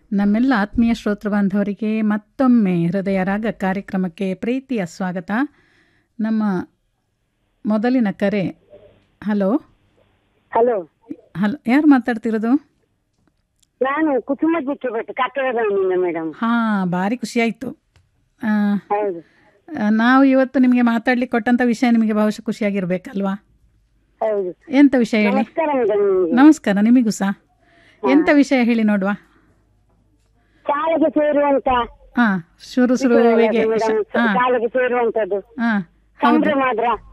ನಮ್ಮೆಲ್ಲ ಆತ್ಮೀಯ ಶ್ರೋತೃ ಬಾಂಧವರಿಗೆ ಮತ್ತೊಮ್ಮೆ ಹೃದಯ ರಾಗ ಕಾರ್ಯಕ್ರಮಕ್ಕೆ ಪ್ರೀತಿಯ ಸ್ವಾಗತ ನಮ್ಮ ಮೊದಲಿನ ಕರೆ ಹಲೋ ಹಲೋ ಹಲೋ ಯಾರು ಮಾತಾಡ್ತಿರೋದು ನಾನು ಕುಸುಮ ಜಿಕ್ಕೆ ಭಟ್ ಕಟ್ಟಡದಿಂದ ಮೇಡಮ್ ಹಾಂ ಭಾರಿ ಖುಷಿಯಾಯಿತು ಆ, ಹೌದು ಆ, ನಾವು ಇವತ್ತು ನಿಮಗೆ ಮಾತಾಡ್ಲಿಕ್ಕೆ ಕೊಟ್ಟಂಥ ವಿಷಯ ನಿಮಗೆ ಬಹುಶಃ ಖುಷಿಯಾಗಿರ್ಬೇಕಲ್ವಾ ಹೌದು ಎಂಥ ವಿಷಯ ಹೇಳಿ ನಮಸ್ಕಾರ ಮೇಡಮ್ ನಿಮಗೆ ನಮಸ್ಕಾರ ನಿಮಗೂ ಸಹ ಎಂಥ ವಿಷಯ ಹೇಳಿ ನೋಡುವ ಶಾಲೆಗೆ ಸೇರುವಂತ ಹಾಂ ಶುರು ಶುರುವಿಗೆ ಮೇಡಮ್ ಹಾಂ ಶಾಲೆಗೆ ಸೇರುವಂತದ್ದು ಹಾಂ ಹೌದು ಸಂಭ್ರಮ ಆದ್ರ